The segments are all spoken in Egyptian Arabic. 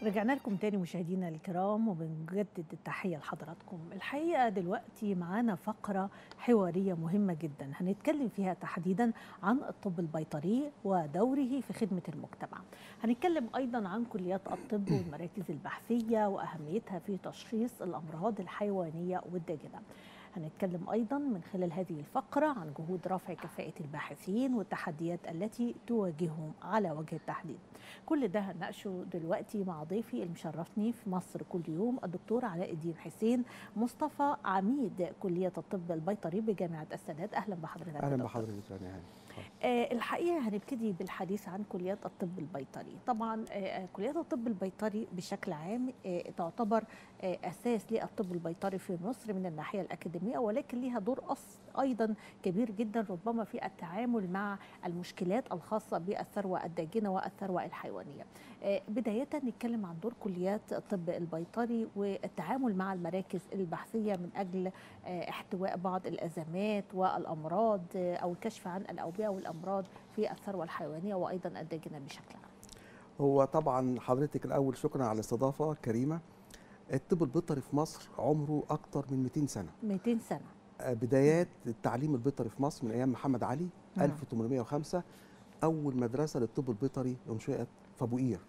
رجعنا لكم تاني مشاهدينا الكرام وبنجدد التحية لحضراتكم الحقيقة دلوقتي معانا فقرة حوارية مهمة جدا هنتكلم فيها تحديدا عن الطب البيطري ودوره في خدمة المجتمع هنتكلم أيضا عن كليات الطب والمراكز البحثية وأهميتها في تشخيص الأمراض الحيوانية والداجنة هنتكلم أيضا من خلال هذه الفقرة عن جهود رفع كفاءة الباحثين والتحديات التي تواجههم على وجه التحديد كل ده هنناقشه دلوقتي مع ضيفي المشرفني في مصر كل يوم الدكتور علاء الدين حسين مصطفى عميد كلية الطب البيطري بجامعة السادات أهلا بحضرتك اهلا بحضرتك يا هاني آه الحقيقه هنبتدي بالحديث عن كليات الطب البيطري طبعا آه كليات الطب البيطري بشكل عام آه تعتبر آه اساس للطب البيطري في مصر من الناحيه الاكاديميه ولكن ليها دور أص ايضا كبير جدا ربما في التعامل مع المشكلات الخاصه بالثروه الداجنه والثروه الحيوانيه آه بدايه نتكلم عن دور كليات الطب البيطري والتعامل مع المراكز البحثيه من اجل آه احتواء بعض الازمات والامراض آه او الكشف عن الاوبئه والامراض في الثروه الحيوانيه وايضا الداجنه بشكل عام. هو طبعا حضرتك الاول شكرا على الاستضافه كريمه الطب البيطري في مصر عمره اكتر من 200 سنه 200 سنه بدايات التعليم البيطري في مصر من ايام محمد علي مم. 1805 اول مدرسه للطب البيطري انشئت في ابو قير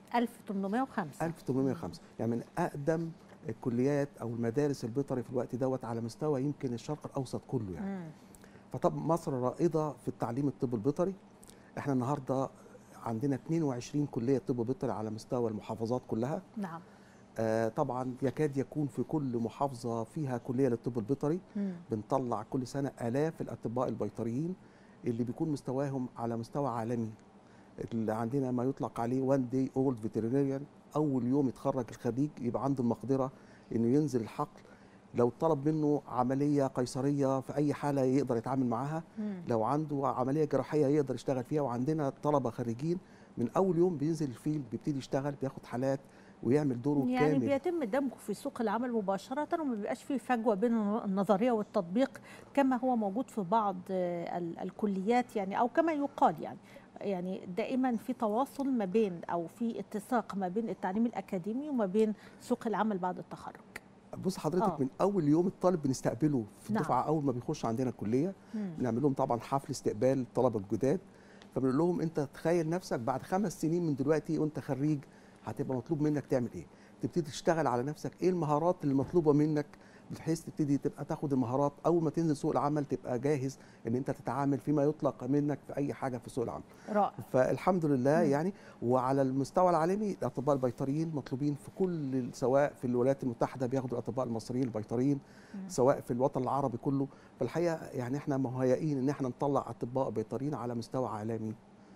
1805 1805 يعني من اقدم الكليات او المدارس البيطري في الوقت دوت على مستوى يمكن الشرق الاوسط كله يعني مم. فطب مصر رائده في التعليم الطب البيطري احنا النهارده عندنا 22 كليه طب بيطري على مستوى المحافظات كلها نعم آه طبعا يكاد يكون في كل محافظه فيها كليه للطب البيطري مم. بنطلع كل سنه الاف الاطباء البيطريين اللي بيكون مستواهم على مستوى عالمي اللي عندنا ما يطلق عليه وان داي اولد فيترينيريان اول يوم يتخرج الخريج يبقى عنده المقدره انه ينزل الحقل لو طلب منه عمليه قيصريه في اي حاله يقدر يتعامل معاها مم. لو عنده عمليه جراحيه يقدر يشتغل فيها وعندنا طلبه خريجين من اول يوم بينزل الفيلد بيبتدي يشتغل بياخد حالات ويعمل دوره يعني كامل بيتم دمجه في سوق العمل مباشرة وما بيبقاش فيه فجوة بين النظرية والتطبيق كما هو موجود في بعض آه، ال- الكليات يعني أو كما يقال يعني يعني دائما في تواصل ما بين أو في اتساق ما بين التعليم الأكاديمي وما بين سوق العمل بعد التخرج بص حضرتك آه. من اول يوم الطالب بنستقبله في نعم. الدفعه اول ما بيخش عندنا الكليه مم. بنعمل لهم طبعا حفل استقبال الطلبه الجداد فبنقول لهم انت تخيل نفسك بعد خمس سنين من دلوقتي وانت خريج هتبقى مطلوب منك تعمل ايه تبتدي تشتغل على نفسك ايه المهارات اللي مطلوبه منك بحيث تبتدي تبقى تاخد المهارات اول ما تنزل سوق العمل تبقى جاهز ان انت تتعامل فيما يطلق منك في اي حاجه في سوق العمل رائع فالحمد لله مم. يعني وعلى المستوى العالمي الاطباء البيطريين مطلوبين في كل سواء في الولايات المتحده بياخدوا الاطباء المصريين البيطريين مم. سواء في الوطن العربي كله فالحقيقه يعني احنا مهيئين ان احنا نطلع اطباء بيطريين على مستوى عالمي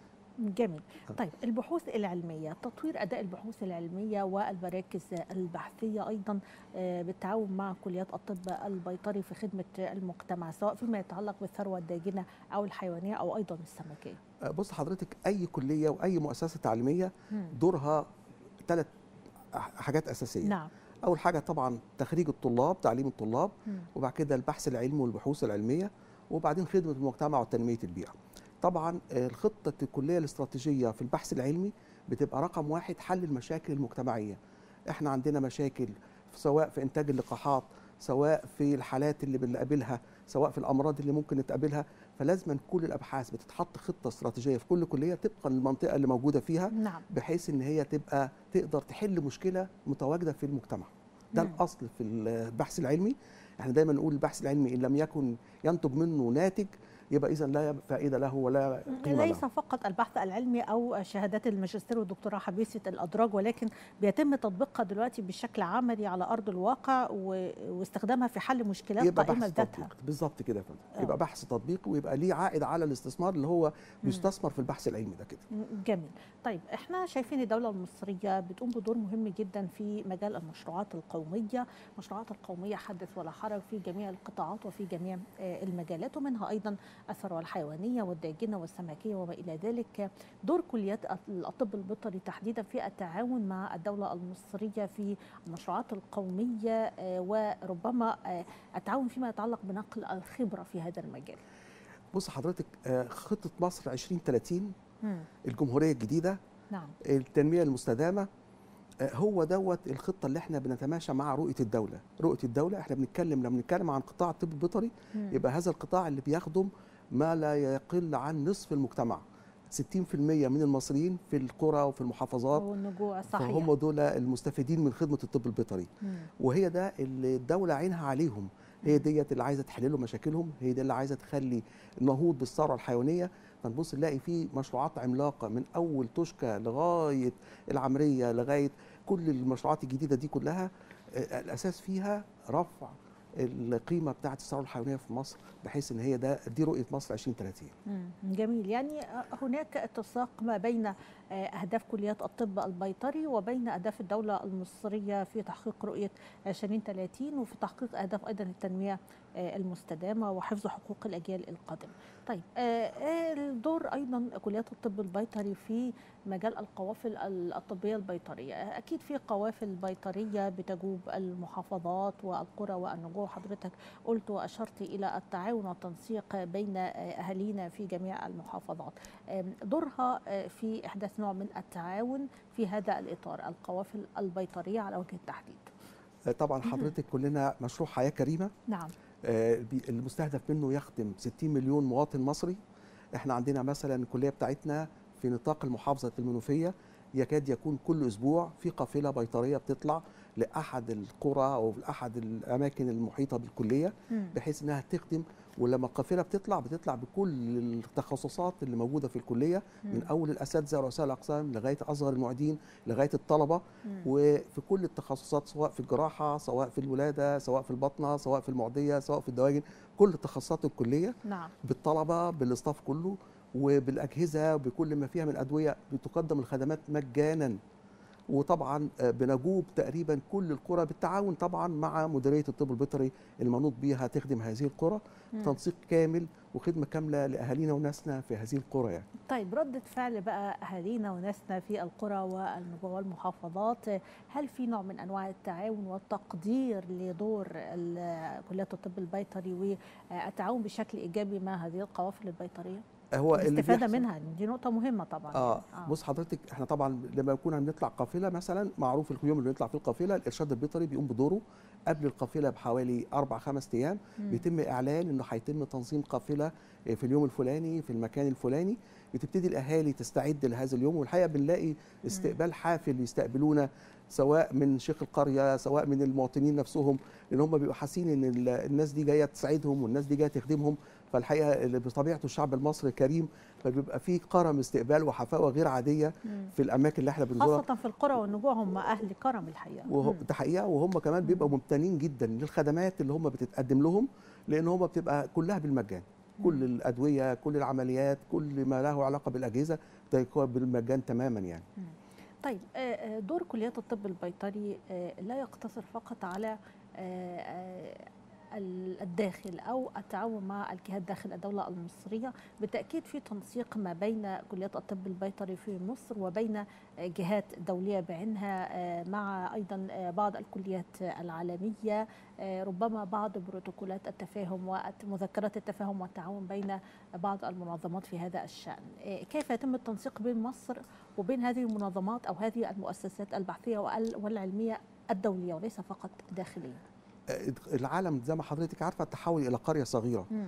جميل آه. طيب البحوث العلمية تطوير أداء البحوث العلمية والمراكز البحثية أيضا آه، بالتعاون مع كليات الطب البيطري في خدمة المجتمع سواء فيما يتعلق بالثروة الداجنة أو الحيوانية أو أيضا السمكية أه، بص حضرتك اي كليه واي مؤسسه تعليميه مم. دورها ثلاث حاجات اساسيه نعم اول حاجه طبعا تخريج الطلاب تعليم الطلاب مم. وبعد كده البحث العلمي والبحوث العلميه وبعدين خدمه المجتمع وتنميه البيئه. طبعا آه، الخطه الكليه الاستراتيجيه في البحث العلمي بتبقى رقم واحد حل المشاكل المجتمعيه. احنا عندنا مشاكل سواء في انتاج اللقاحات سواء في الحالات اللي بنقابلها سواء في الامراض اللي ممكن نتقابلها فلازم كل الابحاث بتتحط خطه استراتيجيه في كل كليه طبقا للمنطقه اللي موجوده فيها نعم بحيث ان هي تبقى تقدر تحل مشكله متواجده في المجتمع ده مم. الاصل في البحث العلمي احنا دايما نقول البحث العلمي ان لم يكن ينتج منه ناتج يبقى اذا لا فائده له ولا قيمه ليس له فقط البحث العلمي او شهادات الماجستير والدكتوراه حديثه الادراج ولكن بيتم تطبيقها دلوقتي بشكل عملي على ارض الواقع و- واستخدامها في حل مشكلات يبقى قائمه بحث بذاتها تطبيق بالظبط كده يا فندم آه. يبقى بحث تطبيقي ويبقى ليه عائد على الاستثمار اللي هو بيستثمر في البحث العلمي ده كده جميل طيب احنا شايفين الدولة المصرية بتقوم بدور مهم جدا في مجال المشروعات القومية المشروعات القومية حدث ولا حرج في جميع القطاعات وفي جميع آه، المجالات ومنها أيضا الثروة الحيوانية والداجنة والسمكية وما إلى ذلك دور كليات الطب البيطري تحديدا في التعاون مع الدولة المصرية في المشروعات القومية آه، وربما آه، التعاون فيما يتعلق بنقل الخبرة في هذا المجال بص حضرتك آه، خطه مصر 2030 مم. الجمهوريه الجديده نعم التنميه المستدامه آه، هو دوت الخطه اللي احنا بنتماشى مع رؤيه الدوله رؤيه الدوله احنا بنتكلم لما بنتكلم عن قطاع الطب البيطري مم. يبقى هذا القطاع اللي بيخدم ما لا يقل عن نصف المجتمع 60% من المصريين في القرى وفي المحافظات والنجوع صحيح فهم دول المستفيدين من خدمه الطب البيطري مم. وهي ده اللي الدوله عينها عليهم هي ديت اللي عايزه تحل لهم مشاكلهم هي دي اللي عايزه تخلي النهوض بالثروه الحيوانيه فنبص نلاقي في مشروعات عملاقه من اول توشكا لغايه العمريه لغايه كل المشروعات الجديده دي كلها آه، الاساس فيها رفع القيمه بتاعه الثروه الحيوانيه في مصر بحيث ان هي ده دي رؤيه مصر 2030 مم. جميل يعني هناك اتساق ما بين آه، أهداف كليات الطب البيطري وبين أهداف الدولة المصرية في تحقيق رؤية 2030 وفي تحقيق أهداف أيضا التنمية آه، المستدامة وحفظ حقوق الأجيال القادمة طيب آه، آه، الدور أيضا كليات الطب البيطري في مجال القوافل الطبية البيطرية آه، أكيد في قوافل بيطرية بتجوب المحافظات والقرى والنجوع حضرتك قلت وأشرت إلى التعاون والتنسيق بين آه، أهالينا في جميع المحافظات آم، دورها آه، في إحداث نوع من التعاون في هذا الإطار القوافل البيطرية على وجه التحديد آه، طبعا حضرتك كلنا مشروع حياه كريمه نعم آه، بي- المستهدف منه يخدم 60 مليون مواطن مصري احنا عندنا مثلا الكليه بتاعتنا في نطاق المحافظه المنوفيه يكاد يكون كل اسبوع في قافله بيطريه بتطلع لاحد القرى او لاحد الاماكن المحيطه بالكليه مم. بحيث انها تخدم ولما القافله بتطلع بتطلع بكل التخصصات اللي موجوده في الكليه من مم. اول الاساتذه ورؤساء الاقسام لغايه اصغر المعيدين لغايه الطلبه مم. وفي كل التخصصات سواء في الجراحه سواء في الولاده سواء في البطنه سواء في المعديه سواء في الدواجن كل التخصصات الكليه نعم بالطلبه بالاستاف كله وبالاجهزه بكل ما فيها من ادويه بتقدم الخدمات مجانا وطبعا آه، بنجوب تقريبا كل القرى بالتعاون طبعا مع مديريه الطب البيطري المنوط بيها تخدم هذه القرى مم. تنسيق كامل وخدمه كامله لاهالينا وناسنا في هذه القرى يعني طيب ردة فعل بقى أهالينا وناسنا في القرى والنجوى والمحافظات هل في نوع من أنواع التعاون والتقدير لدور ال- كليات الطب البيطري والتعاون بشكل إيجابي مع هذه القوافل البيطرية؟ هو اللي الاستفادة بيحصل- منها دي نقطة مهمة طبعا اه يعني. بص حضرتك احنا طبعا لما كنا بنطلع قافله مثلا معروف اليوم اللي بنطلع فيه القافله الارشاد البيطري بيقوم بدوره قبل القافله بحوالي اربع خمس ايام مم. بيتم اعلان انه هيتم تنظيم قافله في اليوم الفلاني في المكان الفلاني بتبتدي الاهالي تستعد لهذا اليوم والحقيقه بنلاقي استقبال حافل يستقبلونا سواء من شيخ القريه سواء من المواطنين نفسهم لان هم بيبقوا حاسين ان ال- الناس دي جايه تساعدهم والناس دي جايه تخدمهم فالحقيقه اللي بطبيعته الشعب المصري كريم فبيبقى في كرم استقبال وحفاوه غير عاديه مم. في الاماكن اللي احنا بنزورها خاصة في القرى والنجوع هم أهل كرم الحقيقة وهو مم. ده حقيقه وهم كمان بيبقوا ممتنين جدا للخدمات اللي هم بتتقدم لهم لان هم بتبقى كلها بالمجان كل الادويه كل العمليات كل ما له علاقه بالاجهزه ده يكون بالمجان تماما يعني طيب آه، آه، دور كليات الطب البيطري آه، لا يقتصر فقط على آه، آه، ال- الداخل او التعاون مع الجهات داخل الدوله المصريه بالتاكيد في تنسيق ما بين كليات الطب البيطري في مصر وبين آه، جهات دوليه بعينها آه، مع ايضا آه، بعض الكليات العالميه آه، ربما بعض بروتوكولات التفاهم ومذكرات التفاهم والتعاون بين بعض المنظمات في هذا الشان آه، كيف يتم التنسيق بين مصر وبين هذه المنظمات او هذه المؤسسات البحثيه وال- والعلميه الدوليه وليس فقط داخليا آه، العالم زي ما حضرتك عارفه تحول الى قريه صغيره مم.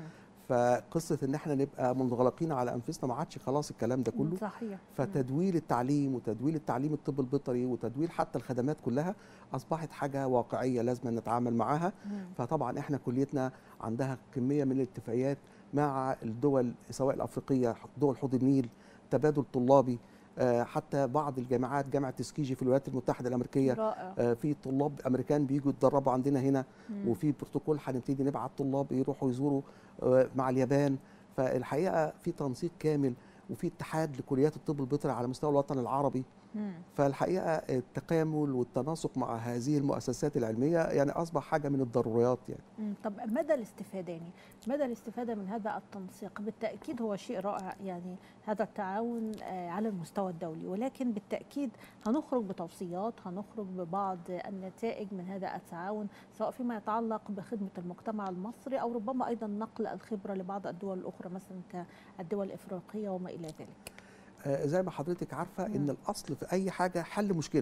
فقصه ان احنا نبقى منغلقين على انفسنا ما عادش خلاص الكلام ده كله صحيح فتدويل التعليم وتدويل التعليم الطب البيطري وتدويل حتى الخدمات كلها اصبحت حاجه واقعيه لازم نتعامل معاها مم. فطبعا احنا كليتنا عندها كميه من الاتفاقيات مع الدول سواء الافريقيه دول حوض النيل تبادل طلابي آه، حتى بعض الجامعات جامعه تسكيجي في الولايات المتحده الامريكيه رائع آه، في طلاب امريكان بيجوا يتدربوا عندنا هنا مم. وفي بروتوكول هنبتدي نبعت طلاب يروحوا يزوروا آه، مع اليابان فالحقيقه في تنسيق كامل وفي اتحاد لكليات الطب البيطري على مستوى الوطن العربي مم. فالحقيقه التكامل والتناسق مع هذه المؤسسات العلميه يعني اصبح حاجه من الضروريات يعني مم. طب مدى الاستفاده يعني مدى الاستفاده من هذا التنسيق بالتاكيد هو شيء رائع يعني هذا التعاون آه، على المستوى الدولي ولكن بالتاكيد هنخرج بتوصيات هنخرج ببعض النتائج من هذا التعاون سواء فيما يتعلق بخدمه المجتمع المصري او ربما ايضا نقل الخبره لبعض الدول الاخرى مثلا كالدول الافريقيه وما الى ذلك آه، زي ما حضرتك عارفه مم. ان الاصل في اي حاجه حل مشكله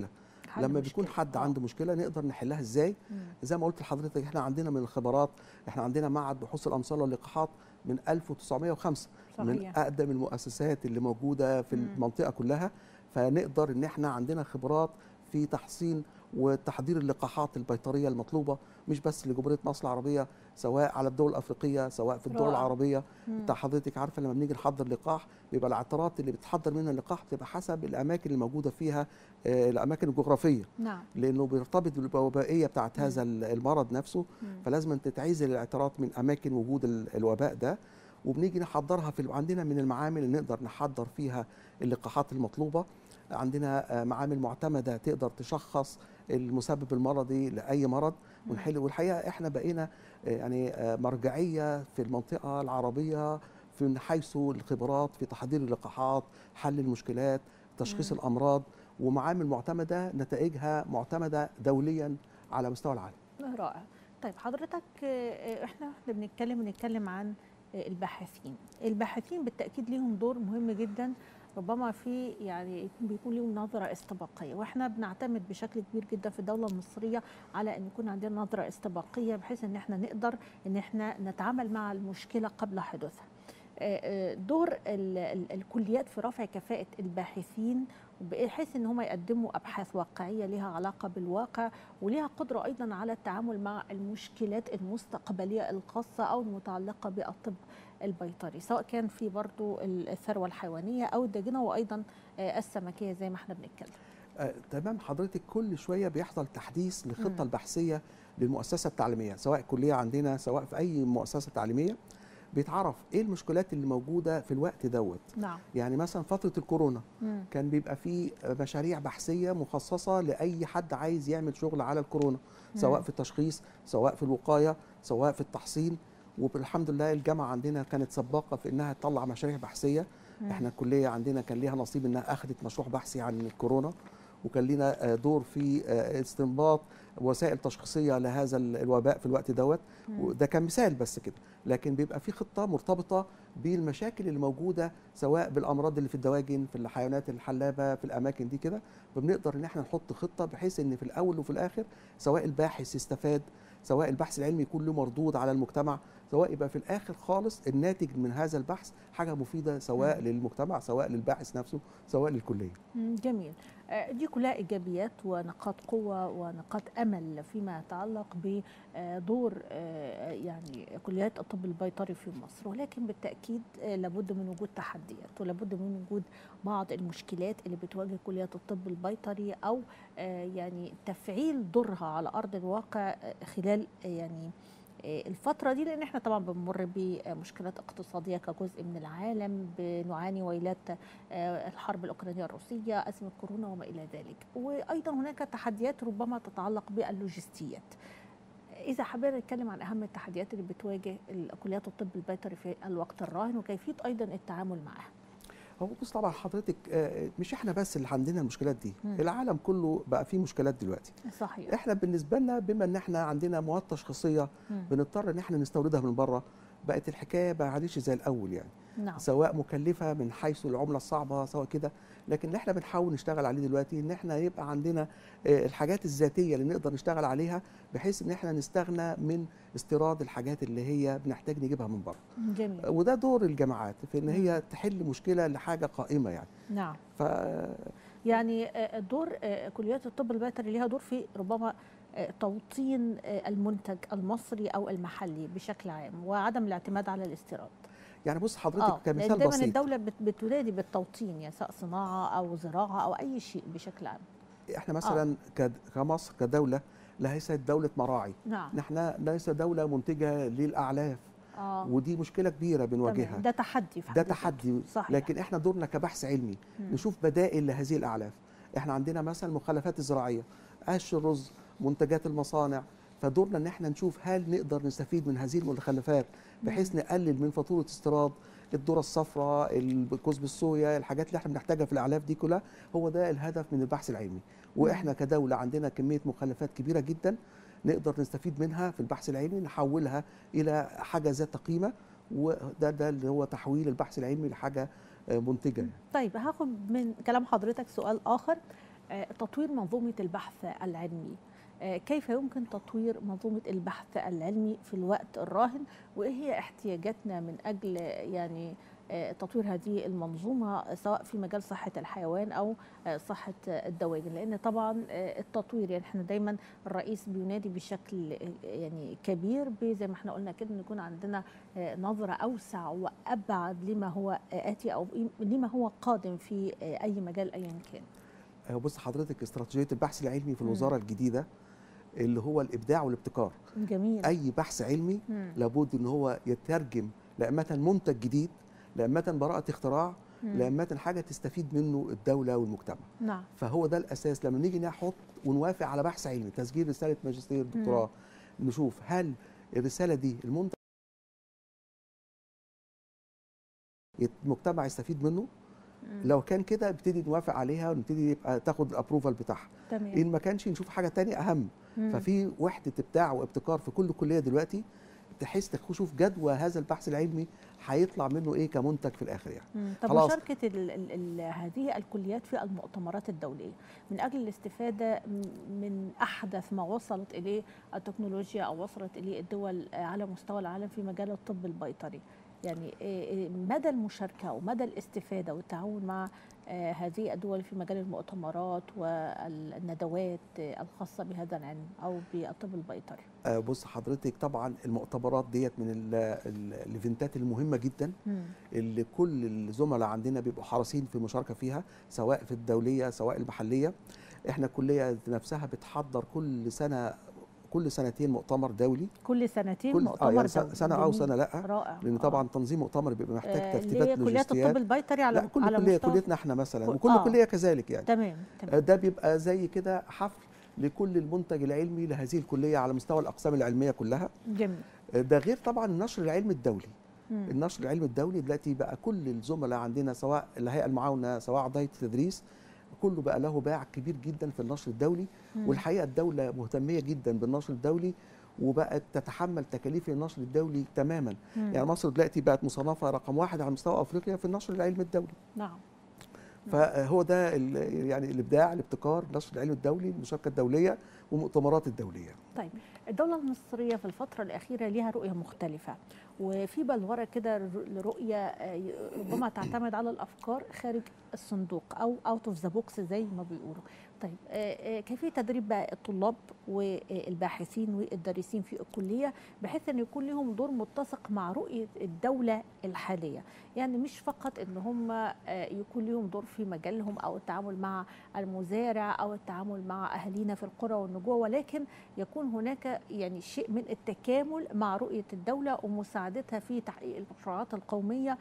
حل لما مشكلة. بيكون حد آه. عنده مشكله نقدر نحلها ازاي مم. زي ما قلت لحضرتك احنا عندنا من الخبرات احنا عندنا معهد بحوث الامصار واللقاحات من 1905 من صحيح اقدم المؤسسات اللي موجوده في مم. المنطقه كلها فنقدر ان احنا عندنا خبرات في تحصين وتحضير اللقاحات البيطريه المطلوبه مش بس لجمهوريه مصر العربيه سواء على الدول الافريقيه سواء في الدول رائع. العربيه مم. انت حضرتك عارفه لما بنيجي نحضر لقاح بيبقى العطرات اللي بتحضر منها اللقاح بتبقى حسب الاماكن الموجوده فيها آه، الاماكن الجغرافيه نعم لانه بيرتبط بالوبائيه بتاعت مم. هذا المرض نفسه مم. فلازم تتعزل العطرات من اماكن وجود ال- الوباء ده وبنيجي نحضرها في عندنا من المعامل اللي نقدر نحضر فيها اللقاحات المطلوبه عندنا آه، معامل معتمده تقدر تشخص المسبب المرضي لاي مرض مم. ونحل والحقيقه احنا بقينا آه، يعني آه، مرجعيه في المنطقه العربيه في من حيث الخبرات في تحضير اللقاحات حل المشكلات تشخيص مم. الامراض ومعامل معتمده نتائجها معتمده دوليا على مستوى العالم رائع طيب حضرتك آه، احنا احنا بنتكلم بنتكلم عن آه، الباحثين الباحثين بالتاكيد ليهم دور مهم جدا ربما في يعني بيكون لهم نظره استباقيه واحنا بنعتمد بشكل كبير جدا في الدوله المصريه على ان يكون عندنا نظره استباقيه بحيث ان احنا نقدر ان احنا نتعامل مع المشكله قبل حدوثها آه، آه، دور ال- ال- الكليات في رفع كفاءه الباحثين بحيث ان هم يقدموا ابحاث واقعيه لها علاقه بالواقع وليها قدرة أيضا على التعامل مع المشكلات المستقبلية الخاصة أو المتعلقة بالطب البيطري سواء كان في برضو الثروة الحيوانية أو الداجنة وأيضا آه، السمكية زي ما احنا بنتكلم آه، تمام حضرتك كل شويه بيحصل تحديث مم. للخطه البحثيه للمؤسسه التعليميه سواء كليه عندنا سواء في اي مؤسسه تعليميه بيتعرف ايه المشكلات اللي موجوده في الوقت دوت نعم يعني مثلا فتره الكورونا مم. كان بيبقى في مشاريع بحثيه مخصصه لاي حد عايز يعمل شغل على الكورونا سواء مم. في التشخيص سواء في الوقايه سواء في التحصين والحمد لله الجامعه عندنا كانت سباقه في انها تطلع مشاريع بحثيه مم. احنا الكليه عندنا كان ليها نصيب انها اخذت مشروع بحثي عن الكورونا وكان لنا آه، دور في آه، استنباط وسائل تشخيصيه لهذا ال- الوباء في الوقت دوت مم. وده كان مثال بس كده لكن بيبقى في خطه مرتبطه بالمشاكل اللي موجوده سواء بالامراض اللي في الدواجن في الحيوانات الحلابه في الاماكن دي كده فبنقدر ان احنا نحط خطه بحيث ان في الاول وفي الاخر سواء الباحث يستفاد سواء البحث العلمي يكون له مردود على المجتمع سواء يبقى في الاخر خالص الناتج من هذا البحث حاجه مفيده سواء مم. للمجتمع سواء للباحث نفسه سواء للكليه مم، جميل آه، دي كلها ايجابيات ونقاط قوه ونقاط امل فيما يتعلق بدور آه، يعني كليات الطب البيطري في مصر ولكن بالتاكيد آه، لابد من وجود تحديات ولابد من وجود بعض المشكلات اللي بتواجه كليات الطب البيطري او آه، يعني تفعيل دورها على ارض الواقع آه، خلال آه، يعني آه، الفترة دي لأن احنا طبعا بنمر بمشكلات اقتصادية كجزء من العالم بنعاني ويلات آه، الحرب الأوكرانية الروسية أزمة كورونا وما إلى ذلك وأيضا هناك تحديات ربما تتعلق باللوجستيات إذا حبينا نتكلم عن أهم التحديات اللي بتواجه كليات الطب البيطري في الوقت الراهن وكيفية أيضا التعامل معها هو بص طبعا حضرتك آه، مش احنا بس اللي عندنا المشكلات دي مم. العالم كله بقى فيه مشكلات دلوقتي صحيح احنا بالنسبه لنا بما ان احنا عندنا مواد تشخيصيه مم. بنضطر ان احنا نستوردها من بره بقت الحكايه بقى عادش زي الاول يعني نعم سواء مكلفه من حيث العمله الصعبه سواء كده لكن اللي احنا بنحاول نشتغل عليه دلوقتي ان احنا يبقى عندنا آه، الحاجات الذاتيه اللي نقدر نشتغل عليها بحيث ان احنا نستغنى من استيراد الحاجات اللي هي بنحتاج نجيبها من بره جميل وده دور الجامعات في ان مم. هي تحل مشكله لحاجه قائمه يعني نعم ف يعني آه، دور آه، كليات الطب البيطري ليها دور في ربما آه، توطين آه، المنتج المصري او المحلي بشكل عام وعدم الاعتماد على الاستيراد يعني بص اه حضرتك لان كمثال دايما بسيط الدوله بت- بتنادي بالتوطين يعني سواء صناعه او زراعه او اي شيء بشكل عام احنا مثلا كد- كمصر كدوله ليست دوله مراعي نعم احنا ليس دوله منتجه للاعلاف اه ودي مشكله كبيره بنواجهها تمام. ده تحدي في حد ده ذاته. تحدي صحيح لكن احنا دورنا كبحث علمي مم. نشوف بدائل لهذه الاعلاف احنا عندنا مثلا المخلفات الزراعيه قش الرز منتجات المصانع فدورنا ان احنا نشوف هل نقدر نستفيد من هذه المخلفات بحيث نقلل من فاتوره استيراد الذره الصفراء الكزب الصويا الحاجات اللي احنا بنحتاجها في الاعلاف دي كلها هو ده الهدف من البحث العلمي واحنا كدوله عندنا كميه مخلفات كبيره جدا نقدر نستفيد منها في البحث العلمي نحولها الى حاجه ذات قيمه وده ده اللي هو تحويل البحث العلمي لحاجه آه، منتجه طيب هاخد من كلام حضرتك سؤال اخر آه، تطوير منظومة البحث العلمي آه، كيف يمكن تطوير منظومة البحث العلمي في الوقت الراهن وإيه هي احتياجاتنا من أجل يعني آه، تطوير هذه المنظومة سواء في مجال صحة الحيوان أو آه، صحة الدواجن لأن طبعا آه، التطوير يعني احنا دايما الرئيس بينادي بشكل آه، يعني كبير ب- زي ما احنا قلنا كده ان يكون عندنا آه، نظرة أوسع وأبعد لما هو آه، آتي أو لما هو قادم في آه، أي مجال أيا كان آه، بص حضرتك استراتيجيه البحث العلمي في مم. الوزاره الجديده اللي هو الابداع والابتكار جميل اي بحث علمي مم. لابد ان هو يترجم لأمة منتج جديد لأمة براءة اختراع مم. لأمة حاجة تستفيد منه الدولة والمجتمع نعم فهو ده الأساس لما نيجي نحط ونوافق على بحث علمي تسجيل رسالة ماجستير دكتوراه نشوف هل الرسالة دي المنتج المجتمع يستفيد منه مم. لو كان كده نبتدي نوافق عليها ونبتدي يبقى تاخد الابروفال بتاعها تمام ان ما كانش نشوف حاجه تانية اهم مم. ففي وحده ابداع وابتكار في كل كليه دلوقتي بحيث تشوف جدوى هذا البحث العلمي هيطلع منه ايه كمنتج في الاخر يعني مم. طب خلاص. مشاركة ال ال ال هذه الكليات في المؤتمرات الدولية من أجل الاستفادة م- من أحدث ما وصلت إليه التكنولوجيا أو وصلت إليه الدول على مستوى العالم في مجال الطب البيطري يعني إيه إيه مدى المشاركة ومدى الاستفادة والتعاون مع آه، هذه الدول في مجال المؤتمرات والندوات آه، الخاصة بهذا العلم أو بالطب البيطري آه، بص حضرتك طبعا المؤتمرات ديت من ال- ال- الايفنتات المهمه جدا مم. اللي كل الزملاء عندنا بيبقوا حريصين في المشاركه فيها سواء في الدوليه سواء المحليه احنا الكليه نفسها بتحضر كل سنه كل سنتين مؤتمر دولي كل سنتين كل مؤتمر آه يعني دولي سنه او جميل. سنه لا رائع لان آه. طبعا تنظيم مؤتمر بيبقى محتاج آه، اللي ترتيبات هي كليات الطب لوجستيات البيطري على لا كل على كليه مستوى كليتنا احنا مثلا كل- وكل آه. كليه كذلك يعني تمام آه، تمام ده بيبقى زي كده حفل لكل المنتج العلمي لهذه الكليه على مستوى الاقسام العلميه كلها جميل آه، ده غير طبعا النشر العلمي الدولي مم. النشر العلمي الدولي دلوقتي بقى كل الزملاء عندنا سواء الهيئه المعاونه سواء اعضاء التدريس كله بقى له باع كبير جدا في النشر الدولي مم. والحقيقه الدوله مهتميه جدا بالنشر الدولي وبقت تتحمل تكاليف النشر الدولي تماما مم. يعني مصر دلوقتي بقت مصنفه رقم واحد على مستوى افريقيا في النشر العلمي الدولي نعم فهو ده ال- يعني الابداع الابتكار النشر العلمي الدولي المشاركه الدوليه والمؤتمرات الدوليه طيب الدولة المصرية في الفترة الأخيرة ليها رؤية مختلفة وفي بلورة كده ر- لرؤية آه، ي- ربما تعتمد على الأفكار خارج الصندوق أو أوت أوف ذا بوكس زي ما بيقولوا طيب آه، آه، كيفية تدريب بقى الطلاب والباحثين والدارسين في الكلية بحيث أن يكون لهم دور متسق مع رؤية الدولة الحالية يعني مش فقط أن هم آه، يكون لهم دور في مجالهم أو التعامل مع المزارع أو التعامل مع أهالينا في القرى والنجوى ولكن يكون هناك يعني شيء من التكامل مع رؤية الدولة ومساعدتها في تحقيق المشروعات القومية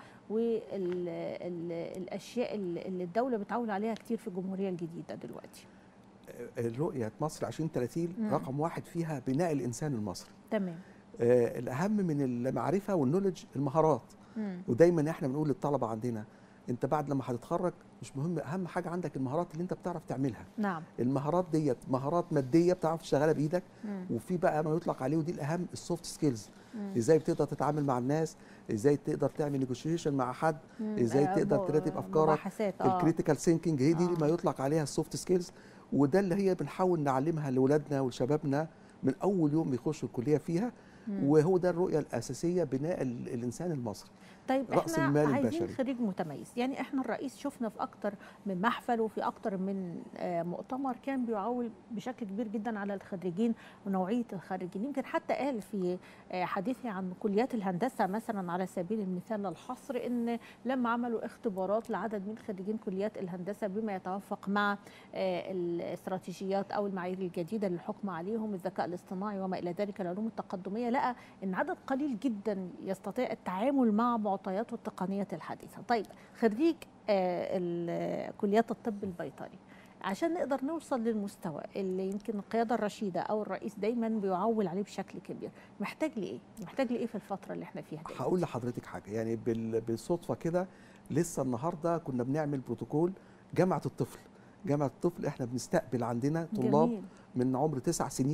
والأشياء اللي الدولة بتعول عليها كتير في الجمهورية الجديدة دلوقتي الرؤيه مصر 2030 مم. رقم واحد فيها بناء الانسان المصري تمام آه، الاهم من المعرفه والنولج المهارات مم. ودايما احنا بنقول للطلبه عندنا انت بعد لما هتتخرج مش مهم اهم حاجه عندك المهارات اللي انت بتعرف تعملها نعم المهارات ديت مهارات ماديه بتعرف تشتغلها بايدك مم. وفي بقى ما يطلق عليه ودي الاهم السوفت سكيلز مم. ازاي بتقدر تتعامل مع الناس ازاي تقدر تعمل نيجوشيشن مع حد مم. ازاي آه، تقدر م- ترتب افكارك مباحثات آه. الكريتيكال ثينكينج هي دي آه. ما يطلق عليها السوفت سكيلز وده اللي هي بنحاول نعلمها لاولادنا ولشبابنا من اول يوم بيخشوا الكليه فيها مم. وهو ده الرؤيه الاساسيه بناء ال- الانسان المصري طيب رأس احنا المال عايزين البشري. خريج متميز يعني احنا الرئيس شفنا في اكتر من محفل وفي اكتر من آه، مؤتمر كان بيعول بشكل كبير جدا على الخريجين ونوعيه الخريجين يمكن حتى قال في آه، حديثه عن كليات الهندسه مثلا على سبيل المثال للحصر ان لما عملوا اختبارات لعدد من خريجين كليات الهندسه بما يتوافق مع آه، الاستراتيجيات او المعايير الجديده للحكم عليهم الذكاء الاصطناعي وما الى ذلك العلوم التقدميه لقى ان عدد قليل جدا يستطيع التعامل مع معطيات والتقنيات الحديثه طيب خريج آه، ال- كليات الطب البيطري عشان نقدر نوصل للمستوى اللي يمكن القياده الرشيده او الرئيس دايما بيعول عليه بشكل كبير محتاج لايه محتاج لايه في الفتره اللي احنا فيها دلوقتي؟ هقول لحضرتك حاجه يعني بال- بالصدفه كده لسه النهارده كنا بنعمل بروتوكول جامعه الطفل جامعه الطفل احنا بنستقبل عندنا طلاب جميل. من عمر تسع سنين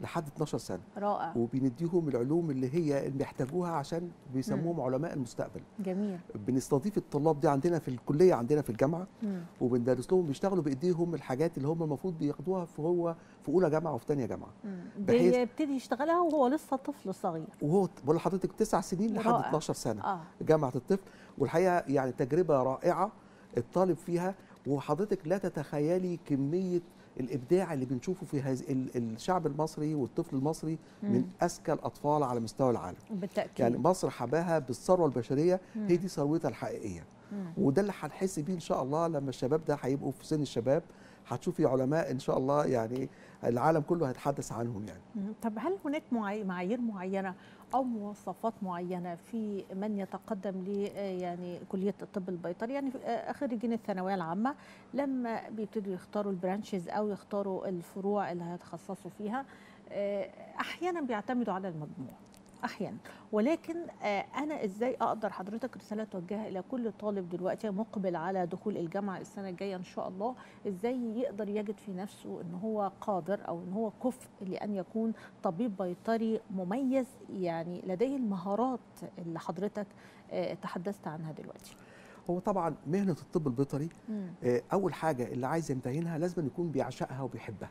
لحد 12 سنه رائع وبنديهم العلوم اللي هي اللي بيحتاجوها عشان بيسموهم علماء المستقبل جميل بنستضيف الطلاب دي عندنا في الكليه عندنا في الجامعه مم. وبندرس لهم بيشتغلوا بايديهم الحاجات اللي هم المفروض بياخدوها في هو في اولى جامعه وفي ثانيه جامعه مم. بحيث- بيبتدي يشتغلها وهو لسه طفل صغير وهو بقول لحضرتك تسع سنين لحد رائع. 12 سنه اه جامعه الطفل والحقيقه يعني تجربه رائعه الطالب فيها وحضرتك لا تتخيلي كميه الابداع اللي بنشوفه في هذه ال- الشعب المصري والطفل المصري من مم. اذكى الاطفال على مستوى العالم بالتاكيد يعني مصر حباها بالثروه البشريه مم. هي دي ثروتها الحقيقيه مم. وده اللي هنحس بيه ان شاء الله لما الشباب ده هيبقوا في سن الشباب هتشوفي علماء ان شاء الله يعني العالم كله هيتحدث عنهم يعني مم. طب هل هناك معاي- معايير معينه او مواصفات معينه في من يتقدم ل آه، يعني كليه الطب البيطري يعني آه، خريجين الثانويه العامه لما بيبتدوا يختاروا البرانشز او يختاروا الفروع اللي هيتخصصوا فيها آه، احيانا بيعتمدوا على المجموع احيانا ولكن آه، انا ازاي اقدر حضرتك رساله توجهها الى كل طالب دلوقتي مقبل على دخول الجامعه السنه الجايه ان شاء الله ازاي يقدر يجد في نفسه ان هو قادر او ان هو كفء لان يكون طبيب بيطري مميز يعني لديه المهارات اللي حضرتك آه، تحدثت عنها دلوقتي هو طبعا مهنه الطب البيطري مم. آه، اول حاجه اللي عايز يمتهنها لازم يكون بيعشقها وبيحبها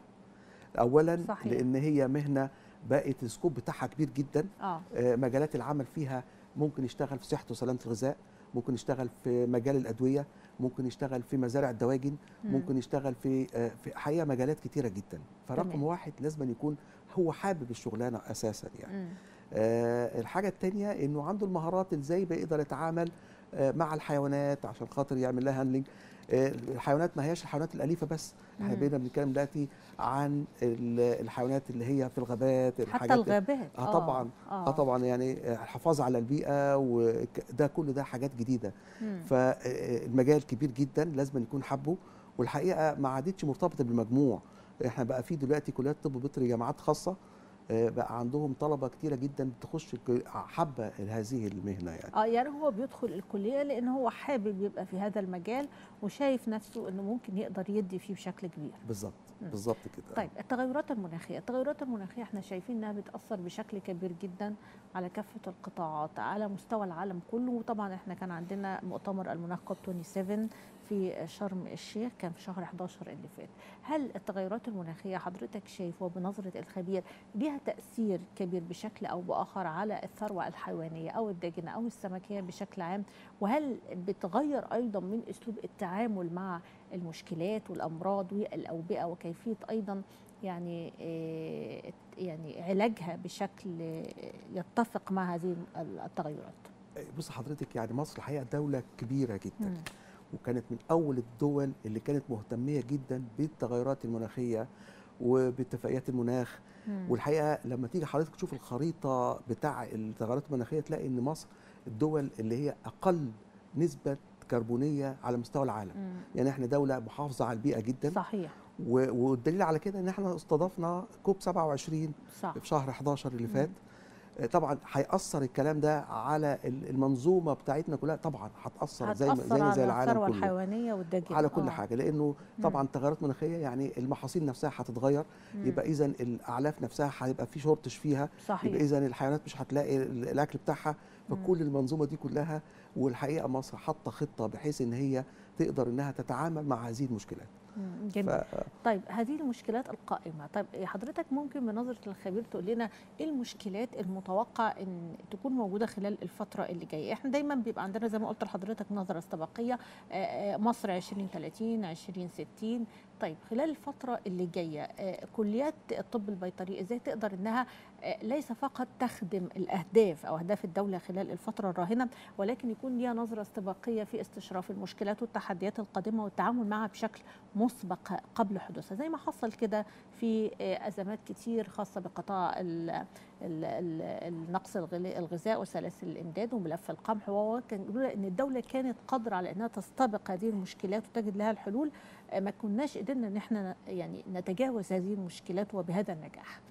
اولا صحيح. لان هي مهنه بقت السكوب بتاعها كبير جدا اه آه، مجالات العمل فيها ممكن يشتغل في صحه وسلامه الغذاء ممكن يشتغل في مجال الادويه ممكن يشتغل في مزارع الدواجن مم. ممكن يشتغل في آه، في حقيقه مجالات كتيره جدا فرقم تمام. واحد لازم يكون هو حابب الشغلانه اساسا يعني مم. آه، الحاجة التانية انه عنده المهارات اللي ازاي بيقدر يتعامل آه، مع الحيوانات عشان خاطر يعمل لها هاندلنج الحيوانات ما هياش الحيوانات الأليفة بس احنا مم. بقينا بنتكلم دلوقتي عن ال- الحيوانات اللي هي في الغابات حتى الحاجات الغابات اه طبعا اه طبعا يعني آه، الحفاظ على البيئة وده كل ده حاجات جديدة مم. فالمجال كبير جدا لازم يكون حبه والحقيقه ما عادتش مرتبطه بالمجموع احنا بقى في دلوقتي كليات طب بيطري جامعات خاصه آه، بقى عندهم طلبه كتيره جدا بتخش ك- حابه هذه المهنه يعني اه يعني هو بيدخل الكليه لان هو حابب يبقى في هذا المجال وشايف نفسه انه ممكن يقدر يدي فيه بشكل كبير بالظبط مم. بالظبط كده طيب التغيرات المناخيه التغيرات المناخيه احنا شايفين انها بتاثر بشكل كبير جدا على كافه القطاعات على مستوى العالم كله وطبعا احنا كان عندنا مؤتمر المناخ كوب 27 في شرم الشيخ كان في شهر 11 اللي فات هل التغيرات المناخيه حضرتك شايف وبنظره الخبير ليها تاثير كبير بشكل او باخر على الثروه الحيوانيه او الداجنه او السمكيه بشكل عام وهل بتغير ايضا من اسلوب التعامل مع المشكلات والامراض والاوبئه وكيفيه ايضا يعني آه، يعني علاجها بشكل آه، يتفق مع هذه التغيرات بص حضرتك يعني مصر الحقيقه دوله كبيره جدا مم. وكانت من اول الدول اللي كانت مهتميه جدا بالتغيرات المناخيه وباتفاقيات المناخ مم. والحقيقه لما تيجي حضرتك تشوف الخريطه بتاع التغيرات المناخيه تلاقي ان مصر الدول اللي هي اقل نسبه كربونيه على مستوى العالم مم. يعني احنا دوله محافظه على البيئه جدا صحيح و- والدليل على كده ان احنا استضفنا كوب 27 صح في شهر 11 اللي مم. فات آه، طبعا هيأثر الكلام ده على ال- المنظومه بتاعتنا كلها طبعا هتأثر زي ما هتأثر زي, على زي العالم الثروة كله الحيوانية والدجاج على كل حاجه لانه مم. طبعا التغيرات المناخيه يعني المحاصيل نفسها هتتغير يبقى اذا الاعلاف نفسها هيبقى في شورتش فيها صحيح يبقى اذا الحيوانات مش هتلاقي ال- الاكل بتاعها مم. فكل المنظومه دي كلها والحقيقه مصر حاطه خطه بحيث ان هي تقدر انها تتعامل مع هذه المشكلات مم. جميل ف- طيب هذه المشكلات القائمة طيب حضرتك ممكن بنظرة الخبير تقول لنا ايه المشكلات المتوقع ان تكون موجودة خلال الفترة اللي جاية احنا دايما بيبقى عندنا زي ما قلت لحضرتك نظرة استباقية آه، آه، مصر 2030 2060 طيب خلال الفترة اللي جاية آه، كليات الطب البيطري ازاي تقدر انها آه، ليس فقط تخدم الاهداف او اهداف الدولة خلال الفترة الراهنة ولكن يكون ليها نظرة استباقية في استشراف المشكلات والتحديات القادمة والتعامل معها بشكل مسبق قبل حدوثها زي ما حصل كده في آه، ازمات كتير خاصه بقطاع ال- ال- ال- النقص الغلا- الغذاء وسلاسل الامداد وملف القمح وهو كان لولا ان الدوله كانت قادره على انها تستبق هذه المشكلات وتجد لها الحلول آه، ما كناش قدرنا ان احنا يعني نتجاوز هذه المشكلات وبهذا النجاح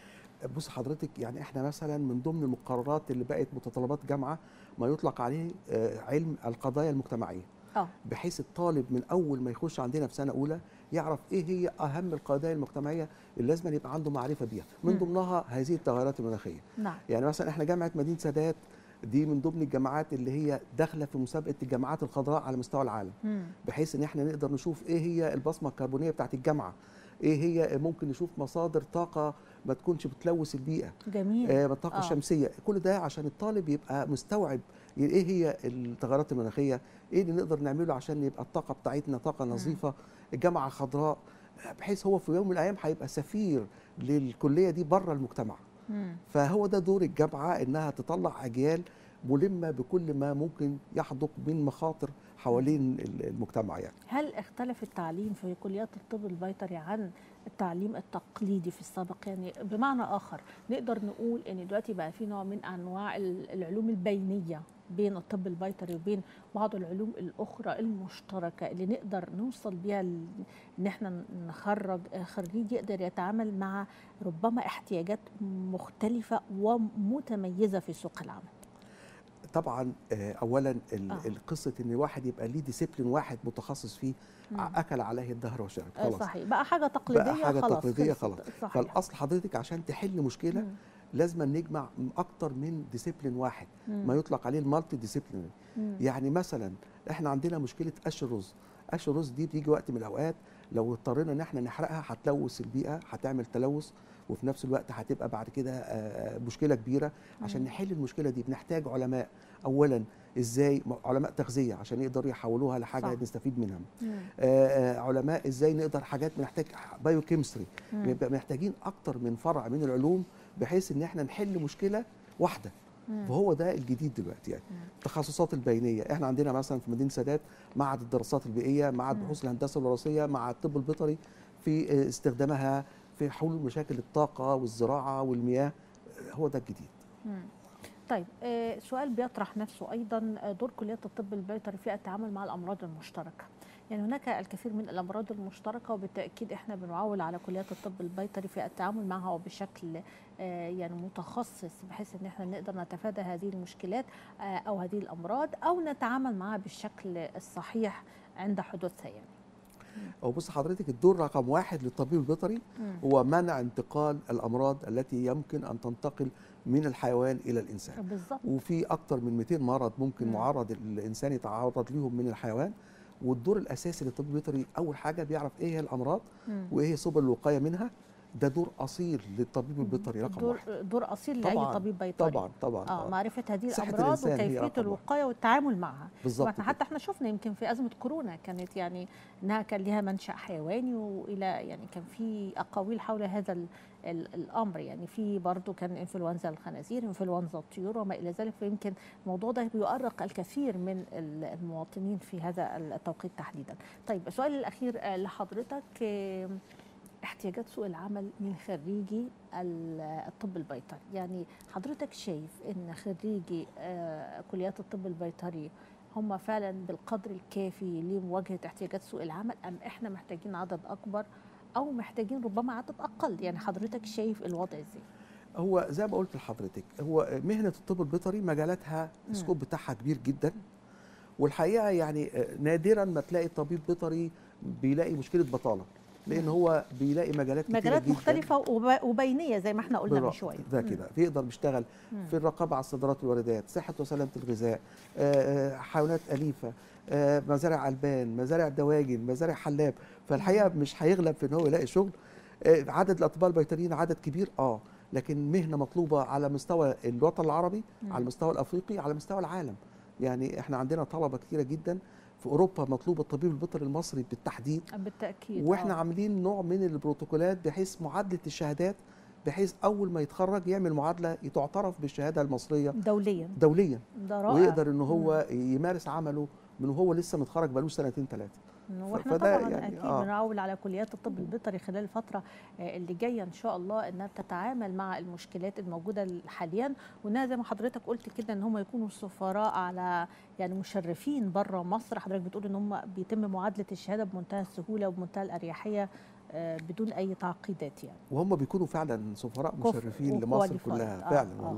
بص حضرتك يعني احنا مثلا من ضمن المقررات اللي بقت متطلبات جامعه ما يطلق عليه آه، علم القضايا المجتمعيه اه بحيث الطالب من اول ما يخش عندنا في سنه اولى يعرف ايه هي اهم القضايا المجتمعيه اللي لازم يبقى عنده معرفه بيها من مم. ضمنها هذه التغيرات المناخيه نعم يعني مثلا احنا جامعه مدينه سادات دي من ضمن الجامعات اللي هي داخله في مسابقه الجامعات الخضراء على مستوى العالم مم. بحيث ان احنا نقدر نشوف ايه هي البصمه الكربونيه بتاعت الجامعه ايه هي ممكن نشوف مصادر طاقه ما تكونش بتلوث البيئه جميل آه الطاقه آه. الشمسيه كل ده عشان الطالب يبقى مستوعب ايه هي التغيرات المناخيه ايه اللي نقدر نعمله عشان يبقى الطاقه بتاعتنا طاقه نظيفه الجامعه خضراء بحيث هو في يوم من الايام هيبقى سفير للكليه دي بره المجتمع مم. فهو ده دور الجامعه انها تطلع اجيال ملمه بكل ما ممكن يحدق من مخاطر حوالين المجتمع يعني هل اختلف التعليم في كليات الطب البيطري عن التعليم التقليدي في السابق يعني بمعنى اخر نقدر نقول ان دلوقتي بقى في نوع من انواع ال- العلوم البينيه بين الطب البيطري وبين بعض العلوم الاخرى المشتركه اللي نقدر نوصل بيها ل- ان احنا نخرج خريج يقدر يتعامل مع ربما احتياجات مختلفه ومتميزه في سوق العمل طبعا آه، اولا ال- آه. القصه ان واحد يبقى ليه ديسيبلين واحد متخصص فيه مم. اكل عليه الدهر وشرب آه، خلاص صحيح بقى حاجه تقليديه بقى حاجه خلاص تقليديه خلصت. خلاص صحيح فالاصل حضرتك عشان تحل مشكله مم. لازم نجمع اكتر من ديسيبلين واحد مم. ما يطلق عليه المالتي ديسيبلين مم. يعني مثلا احنا عندنا مشكله قش الرز قش الرز دي بتيجي وقت من الاوقات لو اضطرينا ان احنا نحرقها هتلوث البيئه هتعمل تلوث وفي نفس الوقت هتبقى بعد كده آه، مشكله كبيره عشان مم. نحل المشكله دي بنحتاج علماء اولا ازاي علماء تغذيه عشان يقدروا يحولوها لحاجه صح. نستفيد منها مم. آه، آه، علماء ازاي نقدر حاجات بنحتاج بايو كيمستري مم. بنبقى محتاجين اكتر من فرع من العلوم بحيث ان احنا نحل مشكله واحده مم. فهو ده الجديد دلوقتي يعني مم. التخصصات البينيه احنا عندنا مثلا في مدينه سادات معهد الدراسات البيئيه معهد مم. بحوث الهندسه الوراثيه مع الطب البيطري في آه، استخدامها في حلول مشاكل الطاقه والزراعه والمياه آه، هو ده الجديد مم. طيب آه، سؤال بيطرح نفسه ايضا آه، دور كليات الطب البيطري في التعامل مع الامراض المشتركه يعني هناك الكثير من الامراض المشتركه وبالتاكيد احنا بنعول على كليات الطب البيطري في التعامل معها بشكل آه، يعني متخصص بحيث ان احنا نقدر نتفادى هذه المشكلات آه، او هذه الامراض او نتعامل معها بالشكل الصحيح عند حدوثها يعني او بص حضرتك الدور رقم واحد للطبيب البيطري مم. هو منع انتقال الامراض التي يمكن ان تنتقل من الحيوان الى الانسان بالظبط وفي اكتر من 200 مرض ممكن مم. معرض الانسان يتعرض ليهم من الحيوان والدور الاساسي للطب البيطري اول حاجه بيعرف ايه هي الامراض مم. وايه هي سبل الوقايه منها ده دور اصيل للطبيب البيطري رقم دور واحد دور اصيل لاي طبعاً، طبيب بيطري طبعا طبعا اه آه. معرفه هذه صحة الامراض الإنسان هي وكيفيه رقم واحد. الوقايه والتعامل معها بالظبط واحنا حتى احنا شفنا يمكن في ازمه كورونا كانت يعني انها كان لها منشا حيواني والى يعني كان في اقاويل حول هذا ال ال الامر يعني في برضه كان انفلونزا الخنازير انفلونزا الطيور وما الى ذلك فيمكن الموضوع ده بيؤرق الكثير من ال- المواطنين في هذا التوقيت تحديدا. طيب السؤال الاخير آه، لحضرتك آه، احتياجات سوق العمل من خريجي ال- الطب البيطري يعني حضرتك شايف ان خريجي آه، كليات الطب البيطري هم فعلا بالقدر الكافي لمواجهه احتياجات سوق العمل ام احنا محتاجين عدد اكبر او محتاجين ربما عدد اقل يعني حضرتك شايف الوضع ازاي هو زي ما قلت لحضرتك هو مهنه الطب البيطري مجالاتها مم. السكوب بتاعها كبير جدا والحقيقه يعني آه، نادرا ما تلاقي طبيب بيطري بيلاقي مشكله بطاله لان مم. هو بيلاقي مجالات كتيرة مجالات جداً. مختلفه وب- وبينيه زي ما احنا قلنا من بالرأي. شويه ده مم. كده بيقدر بيشتغل مم. في الرقابه على الصادرات والواردات صحه وسلامه الغذاء آه، آه، حيوانات اليفه آه، مزارع البان مزارع دواجن مزارع حلاب فالحقيقه مش هيغلب في ان هو يلاقي شغل آه، عدد الاطباء البيطريين عدد كبير اه لكن مهنه مطلوبه على مستوى الوطن العربي مم. على المستوى الافريقي على مستوى العالم يعني احنا عندنا طلبه كتيره جدا في اوروبا مطلوب الطبيب البيطري المصري بالتحديد بالتاكيد واحنا آه. عاملين نوع من البروتوكولات بحيث معادله الشهادات بحيث اول ما يتخرج يعمل معادله تعترف بالشهاده المصريه دوليا دوليا ده رائع ويقدر ان هو يمارس عمله من وهو لسه متخرج بقاله سنتين ثلاثه واحنا فده طبعا يعني اكيد آه. بنعول على كليات الطب البيطري خلال الفتره آه، اللي جايه ان شاء الله انها تتعامل مع المشكلات الموجوده حاليا وانها زي ما حضرتك قلت كده ان هم يكونوا سفراء على يعني مشرفين بره مصر حضرتك بتقول ان هم بيتم معادله الشهاده بمنتهى السهوله وبمنتهى الاريحيه آه، بدون اي تعقيدات يعني وهم بيكونوا فعلا سفراء كفء مشرفين لمصر وqualified. كلها آه، فعلا آه. والله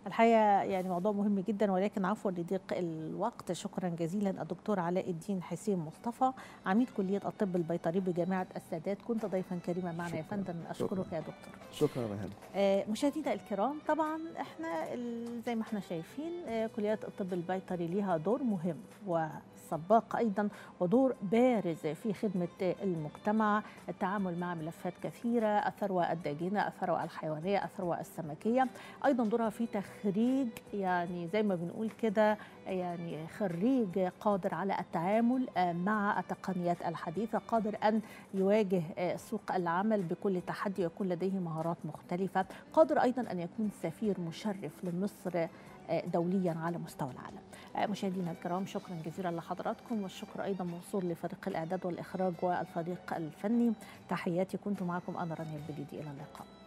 الحقيقه يعني موضوع مهم جدا ولكن عفوا لضيق الوقت شكرا جزيلا الدكتور علاء الدين حسين مصطفى عميد كليه الطب البيطري بجامعه السادات كنت ضيفا كريما معنا يا شكراً. فندم اشكرك شكراً. يا دكتور شكرا رهان آه، مشاهدينا الكرام طبعا احنا ال- زي ما احنا شايفين آه، كليات الطب البيطري ليها دور مهم وسباق ايضا ودور بارز في خدمه آه، المجتمع التعامل مع ملفات كثيره الثروه الداجنه الثروه الحيوانيه الثروه السمكيه ايضا دورها في تخريج يعني زي ما بنقول كده يعني خريج قادر على التعامل آه، مع التقنيات الحديثه قادر ان يواجه آه، سوق العمل بكل تحدي ويكون لديه مهارات مختلفة قادر أيضا أن يكون سفير مشرف لمصر آه، دوليا على مستوى العالم آه، مشاهدينا الكرام شكرا جزيلا لحضراتكم والشكر أيضا موصول لفريق الإعداد والإخراج والفريق الفني تحياتي كنت معكم أنا رانيا البليدي إلى اللقاء